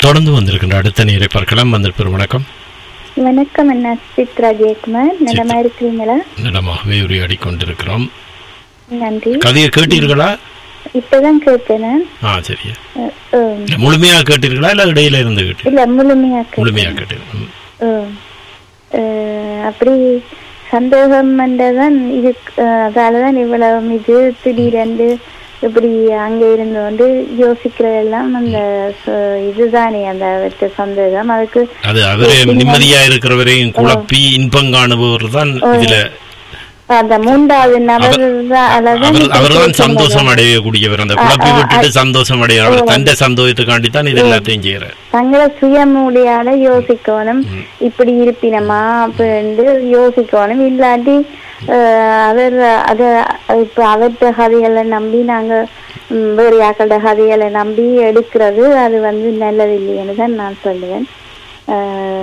தொடர்ந்து வந்திருக்கின்ற அடுத்த நேரை பார்க்கலாம் வந்திருப்பேன் வணக்கம் வணக்கம் அண்ணா சித்ரா ஜெயக்குமார் நலமா இருக்கிறீங்களா நிலமாகவே உரையாடி கொண்டிருக்கிறோம் நன்றி கதையை கேட்டீர்களா இப்பதான் கேட்டேன் நான். ஆ சரி அஹ், அஹ், இல்ல, முழுமையா கேட்டீர்களா இல்ல இடையில இருந்து கேட்டு இல்ல முழுமையா முழுமையா கேட்டேன் கேட்டீர்கள் ம். அஹ், அஹ், அப்படி சந்தேகம் தான் இது அஹ், அதாலதான் இவ்வளவு இது திடீரென்று இப்படி அங்க இருந்து வந்து யோசிக்கிறதெல்லாம் அந்த ச- இதுதானே அந்த அவற்றை சந்தேகம் அதுக்கு அது அவரே நிம்மதியா இருக்கிறவரையும் குழப்பி இன்பம் காணுபவர் தான் இதுல அந்த மூன்றாவது நபர் தான் அவர் அவர்தான் சந்தோஷம் அடையக்கூடியவர் அந்த குழப்பி விட்டுட்டு சந்தோஷம் அடைய அவர் தந்த சந்தோஷத்துக்காண்டி தான் இது எல்லாத்தையும் செய்யறார் தங்களை சுயமூலியால யோசிக்கணும் இப்படி இருப்பினமா அப்படின்னு யோசிக்கணும் இல்லாட்டி அஹ், அவர் அத இப்ப அவர்கிட்ட கதைகளை நம்பி நாங்க ம், வேறு யாக்களோட கதைகளை நம்பி எடுக்கிறது அது வந்து நல்லது இல்லைன்னு தான் நான் சொல்லுவேன் அஹ்,